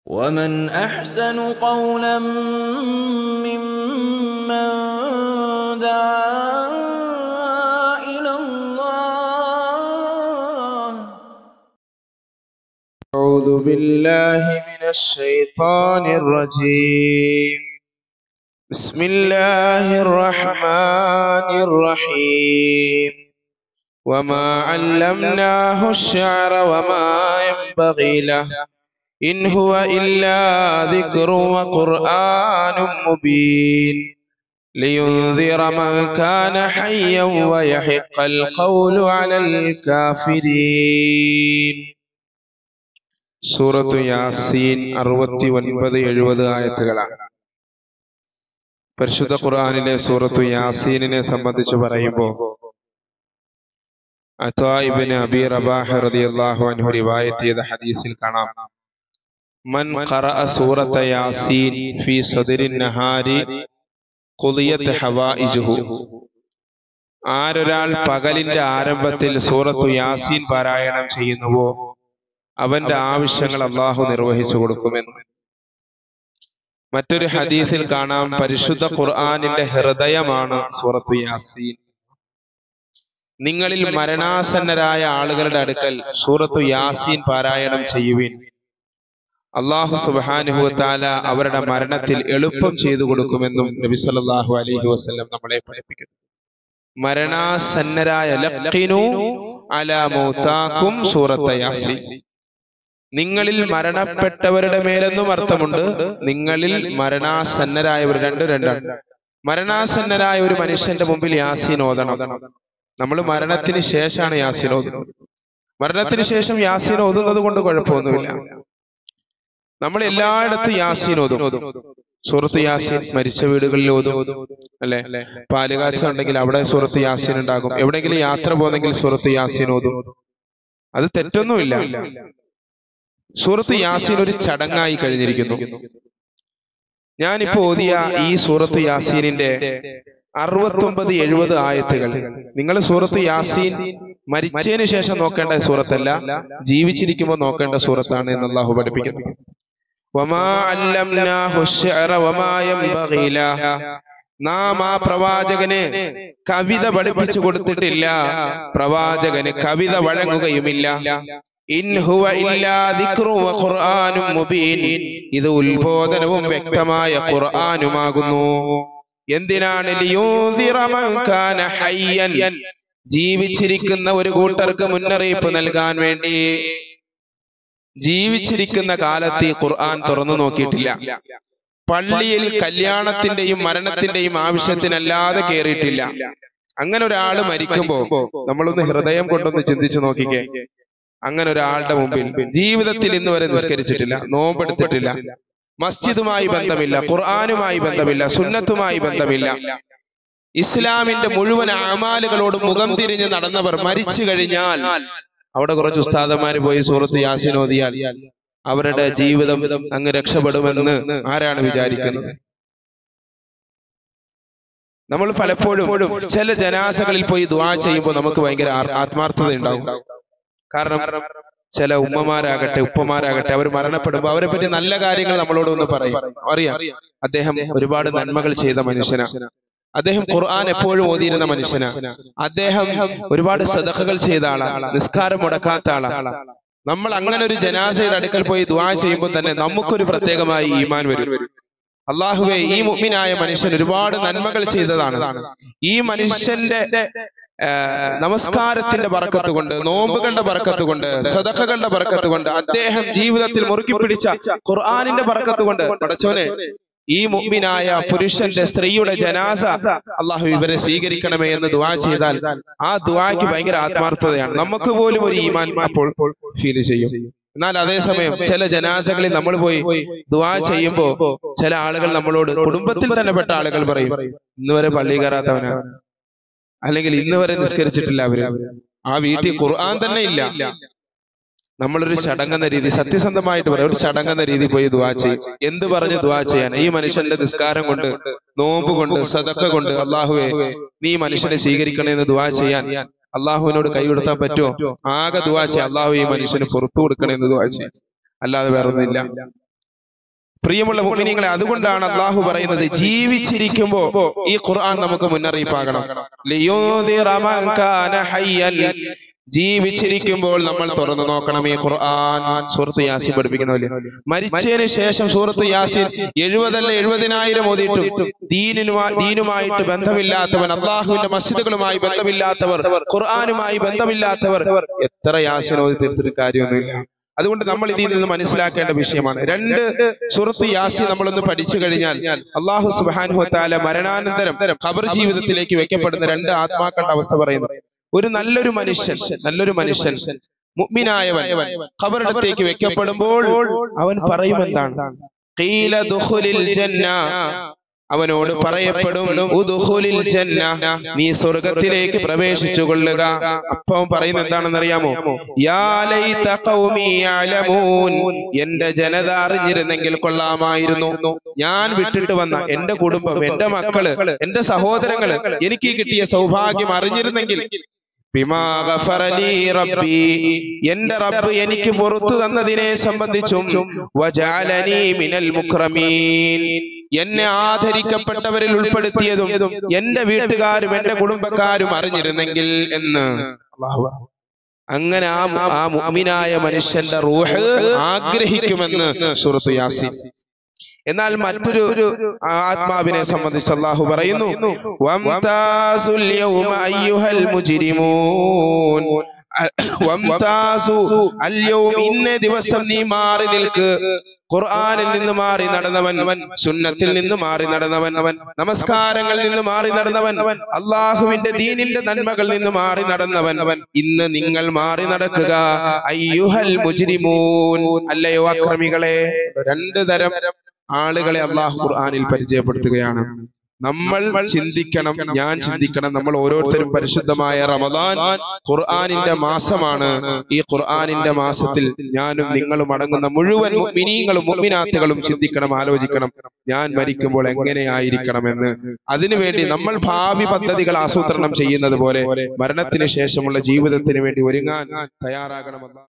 ومن أحسن قولا ممن دعا إلى الله أعوذ بالله من الشيطان الرجيم بسم الله الرحمن الرحيم وما علمناه الشعر وما ينبغي له إن هو إلا ذكر وقرآن مبين لينذر من كان حيا ويحق القول على الكافرين സൂറത്തു യാസീൻ അറുപത്തി ഒൻപത് എഴുപത് ആയത്തുകളാണ് പരിശുദ്ധ ഖുർആനിലെ സൂറത്തു യാസീനിനെ സംബന്ധിച്ച് പറയുമ്പോൾ അത്തായിബിന് അബി റബാഹ് റളിയല്ലാഹു അൻഹു റിവായത്ത് ചെയ്ത ഹദീസിൽ കാണാം മൻ ഖറഅ സൂറത്ത യാസീൻ ഫീ സദരിൻ നഹാരി ഖുദിയത് ഹവായിജുഹു ആരൊരാൾ പകലിന്റെ ആരംഭത്തിൽ സൂറത്തു യാസീൻ പാരായണം ചെയ്യുന്നുവോ അവന്റെ ആവശ്യങ്ങൾ അള്ളാഹു നിർവഹിച്ചു കൊടുക്കുമെന്ന് മറ്റൊരു ഹദീസിൽ കാണാം പരിശുദ്ധ ഖുർആാനിന്റെ ഹൃദയമാണ് സൂറത്തു യാസീൻ നിങ്ങളിൽ മരണാസന്നരായ ആളുകളുടെ അടുക്കൽ സൂറത്തു യാസീൻ പാരായണം ചെയ്യുവിൻ അള്ളാഹു സുബാനുഹുത്താല അവരുടെ മരണത്തിൽ എളുപ്പം ചെയ്തു കൊടുക്കുമെന്നും നബി സല്ലല്ലാഹു അലൈഹി വസല്ലം നമ്മളെ പഠിപ്പിക്കുന്നു മരണാസന്നരായ ലഖിനു അലാ മൗതാക്കും സൂറത്ത യാസീൻ നിങ്ങളിൽ മരണപ്പെട്ടവരുടെ മേലെന്നും അർത്ഥമുണ്ട് നിങ്ങളിൽ മരണാസന്നരായവർ രണ്ട് രണ്ടാണ് മരണാസന്നരായ ഒരു മനുഷ്യന്റെ മുമ്പിൽ യാസീൻ ഓതണം നമ്മൾ മരണത്തിന് ശേഷമാണ് യാസീൻ ഓതുന്നത് മരണത്തിന് ശേഷം യാസീൻ ഓതുന്നത് കൊണ്ട് കുഴപ്പമൊന്നുമില്ല നമ്മൾ എല്ലായിടത്തും യാസീൻ ഓതും സൂറത്ത് യാസീൻ മരിച്ച വീടുകളിൽ ഓതും അല്ലെ പാലുകാച്ച ഉണ്ടെങ്കിൽ അവിടെ സൂറത്ത് യാസീൻ ഉണ്ടാകും എവിടെയെങ്കിലും യാത്ര പോകുന്നെങ്കിൽ സൂറത്ത് യാസീൻ ഓതും അത് തെറ്റൊന്നുമില്ല സൂറത്ത് യാസീൻ ഒരു ചടങ്ങായി കഴിഞ്ഞിരിക്കുന്നു ഞാനിപ്പോ ഓതിയ ഈ സൂറത്ത് യാസീനിന്റെ അറുപത്തൊമ്പത് എഴുപത് ആയത്തുകൾ നിങ്ങൾ സൂറത്ത് യാസീൻ മരിച്ചതിന് ശേഷം നോക്കേണ്ട സൂറത്തല്ല ജീവിച്ചിരിക്കുമ്പോൾ നോക്കേണ്ട സൂറത്താണ് എന്ന് അള്ളാഹു പഠിപ്പിക്കുന്നു വമാ അല്ലംനാഹു അശ്ശഅറ വമാ യംബഗി ലഹ. നാം ആ പ്രവാചകന് കവിത പഠിപ്പിച്ചു കൊടുത്തിട്ടില്ല പ്രവാചകന് കവിത വഴങ്ങുകയുമില്ല ഇൻ ഹുവ ഇല്ലാ ദിക്റും വ ഖുർആനും മുബീൻ ഇത് ഉത്ബോധനവും വ്യക്തമായ ഖുർആനുമാകുന്നു എന്തിനാണ് ലിയൂദിറ മൻ കാന ഹയ്യൻ ജീവിച്ചിരിക്കുന്ന ഒരു കൂട്ടർക്ക് മുന്നറിയിപ്പ് നൽകാൻ വേണ്ടി ജീവിച്ചിരിക്കുന്ന കാലത്ത് ഈ ഖുർആൻ തുറന്നു നോക്കിയിട്ടില്ല പള്ളിയിൽ കല്യാണത്തിന്റെയും മരണത്തിന്റെയും ആവശ്യത്തിനല്ലാതെ കയറിയിട്ടില്ല അങ്ങനെ ഒരാൾ മരിക്കുമ്പോ നമ്മളൊന്ന് ഹൃദയം കൊണ്ടൊന്ന് ചിന്തിച്ചു നോക്കിക്കേ അങ്ങനെ ഒരാളുടെ മുമ്പിൽ ജീവിതത്തിൽ ഇന്ന് വരെ നിസ്കരിച്ചിട്ടില്ല നോമ്പെടുത്തിട്ടില്ല മസ്ജിദുമായി ബന്ധമില്ല ഖുർആാനുമായി ബന്ധമില്ല സുന്നത്തുമായി ബന്ധമില്ല ഇസ്ലാമിന്റെ മുഴുവൻ അമാലുകളോട് മുഖം തിരിഞ്ഞ് നടന്നവർ മരിച്ചു കഴിഞ്ഞാൽ അവിടെ കുറച്ച് ഉസ്താദന്മാര് പോയി സൂറത്ത് യാസിൻ ഓതിയാൽ അവരുടെ ജീവിതം അങ്ങ് രക്ഷപ്പെടുമെന്ന് ആരാണ് വിചാരിക്കുന്നത് നമ്മൾ പലപ്പോഴും ചില ജനാസകളിൽ പോയി ദുആ ചെയ്യുമ്പോൾ നമുക്ക് ഭയങ്കര ആർ- ആത്മാർത്ഥത ഉണ്ടാവും കാരണം ചില ഉമ്മമാരാകട്ടെ ഉപ്പമാരാകട്ടെ അവർ മരണപ്പെടുമ്പോൾ അവരെ പറ്റി നല്ല കാര്യങ്ങൾ നമ്മളോട് ഒന്ന് പറയും അറിയാം അദ്ദേഹം ഒരുപാട് നന്മകൾ ചെയ്ത മനുഷ്യനാണ് അദ്ദേഹം ഖുർആൻ എപ്പോഴും ഓതിയിരുന്ന മനുഷ്യനാണ് അദ്ദേഹം ഒരുപാട് സദഖകൾ ചെയ്ത ആളാണ് നിസ്കാരം മുടക്കാത്ത ആളാണ് നമ്മൾ അങ്ങനെ ഒരു ജനാസയുടെ അടുക്കൽ പോയി ദുആ ചെയ്യുമ്പോൾ തന്നെ നമുക്കൊരു പ്രത്യേകമായി ഈമാൻ വരും അള്ളാഹുവെ ഈ മുഅ്മിനായ മനുഷ്യൻ ഒരുപാട് നന്മകൾ ചെയ്തതാണ് ഈ മനുഷ്യന്റെ ആ, നമസ്കാരത്തിന്റെ ബറക്കത്ത് കൊണ്ട് നോമ്പുകളുടെ ബറക്കത്ത് കൊണ്ട് സദഖകളുടെ ബറക്കത്ത് കൊണ്ട് അദ്ദേഹം ജീവിതത്തിൽ മുറുക്കി പിടിച്ച ഖുർആാനിന്റെ ബറക്കത്ത് കൊണ്ട് പടച്ചോനെ ഈ മുമ്പിനായ പുരുഷന്റെ സ്ത്രീയുടെ ജനാസ അള്ളാഹു ഇവരെ സ്വീകരിക്കണമേ എന്ന് ദുആ ചെയ്താൽ ആ ദുആയ്ക്ക് ഭയങ്കര ആത്മാർത്ഥതയാണ് നമുക്ക് പോലും ഒരു ഈമാൻ അപ്പോൾ ഫീൽ ചെയ്യും എന്നാൽ അതേസമയം ചില ജനാസകളിൽ നമ്മൾ പോയി ദുആ ചെയ്യുമ്പോ ചില ആളുകൾ നമ്മളോട് കുടുംബത്തിൽ തന്നെ പെട്ട ആളുകൾ പറയും ഇന്ന് വരെ പള്ളി കയറാത്തവനാണ് അല്ലെങ്കിൽ ഇന്ന് വരെ നിസ്കരിച്ചിട്ടില്ല അവര് ആ വീട്ടിൽ ഖുർആൻ തന്നെ ഇല്ല നമ്മളൊരു ചടങ്ങെന്ന രീതി സത്യസന്ധമായിട്ട് പറയാം ഒരു ചടങ്ങെന്ന രീതി പോയി ദുവാ ചെയ്യും എന്ത് പറഞ്ഞ് ദുവാ ചെയ്യാൻ ഈ മനുഷ്യന്റെ നിസ്കാരം കൊണ്ട് നോമ്പ് കൊണ്ട് സദക്ക കൊണ്ട് അള്ളാഹുവെ നീ ഈ മനുഷ്യനെ സ്വീകരിക്കണേ എന്ന് ദുവാ ചെയ്യാൻ അള്ളാഹുവിനോട് കൈ കൊടുത്താൻ പറ്റുമോ ആകെ ദുവാ ചെയ്യാം അള്ളാഹു ഈ മനുഷ്യന് പുറത്തു കൊടുക്കണേ എന്ന് ദുവാ ചെയ്യാം അല്ലാതെ വേറെ ഒന്നുമില്ല പ്രിയമുള്ള മുഅ്മിനീങ്ങളെ അതുകൊണ്ടാണ് അള്ളാഹു പറയുന്നത് ജീവിച്ചിരിക്കുമ്പോ ഈ ഖുർആൻ നമുക്ക് മുന്നറിയിപ്പാകണം ലിയൂദിറ മൻ കാന ഹയ്യൻ ജീവിച്ചിരിക്കുമ്പോൾ നമ്മൾ തുറന്നു നോക്കണം ഈ ഖുർആൻ സൂറത്ത് യാസീൻ പഠിപ്പിക്കുന്നവല്ലേ മരിച്ചതിന് ശേഷം സൂറത്ത് യാസീൻ എഴുപതല്ല എഴുപതിനായിരം ഓതിയിട്ടും ദീനിനുമായി ദീനുമായിട്ട് ബന്ധമില്ലാത്തവൻ അള്ളാഹുവിന്റെ മസ്ജിദുകളുമായി ബന്ധമില്ലാത്തവർ ഖുർആനുമായി ബന്ധമില്ലാത്തവർ എത്ര യാസീൻ ഓതി തീർത്തിട്ട് കാര്യമൊന്നുമില്ല അതുകൊണ്ട് നമ്മൾ ഇതിൽ നിന്ന് മനസ്സിലാക്കേണ്ട വിഷയമാണ് രണ്ട് സുഹൃത്ത് യാസി നമ്മളൊന്ന് പഠിച്ചു കഴിഞ്ഞാൽ അള്ളാഹു സുബാനുഹു താല മരണാനന്തരം ഖബർ ജീവിതത്തിലേക്ക് വെക്കപ്പെടുന്ന രണ്ട് ആത്മാക്കളുടെ അവസ്ഥ പറയുന്നു ഒരു നല്ലൊരു മനുഷ്യൻ നല്ലൊരു മനുഷ്യൻ മുഅ്മിനായവൻ ഖബറിടത്തേക്ക് വെക്കപ്പെടുമ്പോൾ അവൻ പറയുമെന്താണ് ഖീല ദുഖുലിൽ ജന്ന അവനോട് പറയപ്പെടും ഉദുഖുലിൽ ജന്ന നീ സ്വർഗത്തിലേക്ക് പ്രവേശിച്ചു കൊള്ളുക അപ്പൊ അവൻ പറയുന്നത് എന്താണെന്ന് അറിയാമോ യാ ലൈത ഖൗമി യഅലമൂൻ എന്റെ ജനത അറിഞ്ഞിരുന്നെങ്കിൽ കൊള്ളാമായിരുന്നു ഞാൻ വിട്ടിട്ട് വന്ന എന്റെ കുടുംബം എന്റെ മക്കള് എന്റെ സഹോദരങ്ങള് എനിക്ക് കിട്ടിയ സൗഭാഗ്യം അറിഞ്ഞിരുന്നെങ്കിൽ ബിമാ ഗഫറ ലീ റബ്ബി എന്റെ റബ്ബ് എനിക്ക് പുറത്തു തന്നതിനെ സംബന്ധിച്ചും വജഅലനി മിനൽ മുക്രമീൻ എന്നെ ആദരിക്കപ്പെട്ടവരിൽ ഉൾപ്പെടുത്തിയതും എന്റെ വീട്ടുകാരും എന്റെ കുടുംബക്കാരും അറിഞ്ഞിരുന്നെങ്കിൽ എന്ന് അല്ലാഹു പറഞ്ഞു. അങ്ങനെ ആ മു- ആ മുഅ്മിനായ മനുഷ്യന്റെ റൂഹ് ആഗ്രഹിക്കുമെന്ന് സൂറത്ത് യാസീൻ എന്നാൽ മറ്റൊരു ഒരു ആത്മാവിനെ സംബന്ധിച്ച് അള്ളാഹു പറയുന്നു വംതാസുൽ യൗമ അയ്യുഹൽ മുജ്രിമൂൻ വംതാസു അൽ യൗം ഇന്നേ ദിവസം നീ മാറി നിൽക്ക് ഖുർആനിൽ നിന്ന് മാറി നടന്നവൻ സുന്നത്തിൽ നിന്ന് മാറി നടന്നവൻ നമസ്കാരങ്ങളിൽ നിന്ന് മാറി നടന്നവൻ അള്ളാഹുവിന്റെ ദീനിന്റെ നന്മകളിൽ നിന്ന് മാറി നടന്നവൻ ഇന്ന് നിങ്ങൾ മാറി നടക്കുക അയ്യുഹൽ മുജ്രിമൂൻ അല്ലയോ അക്രമികളെ രണ്ട് തരം ആളുകളെ അള്ളാഹു ഖുർആനിൽ പരിചയപ്പെടുത്തുകയാണ് നമ്മൾ ചിന്തിക്കണം ഞാൻ ചിന്തിക്കണം നമ്മൾ ഓരോരുത്തരും പരിശുദ്ധമായ റമദാൻ ഖുർആനിന്റെ മാസമാണ് ഈ ഖുർആനിന്റെ മാസത്തിൽ ഞാനും നിങ്ങളും അടങ്ങുന്ന മുഴുവൻ മിനിങ്ങളും മുഅ്മിനാത്തുകളും ചിന്തിക്കണം ആലോചിക്കണം ഞാൻ മരിക്കുമ്പോൾ എങ്ങനെയായിരിക്കണമെന്ന് അതിനുവേണ്ടി നമ്മൾ ഭാവി പദ്ധതികൾ ആസൂത്രണം ചെയ്യുന്നത് പോലെ മരണത്തിന് ശേഷമുള്ള ജീവിതത്തിന് വേണ്ടി ഒരുങ്ങാൻ തയ്യാറാകണമെന്ന്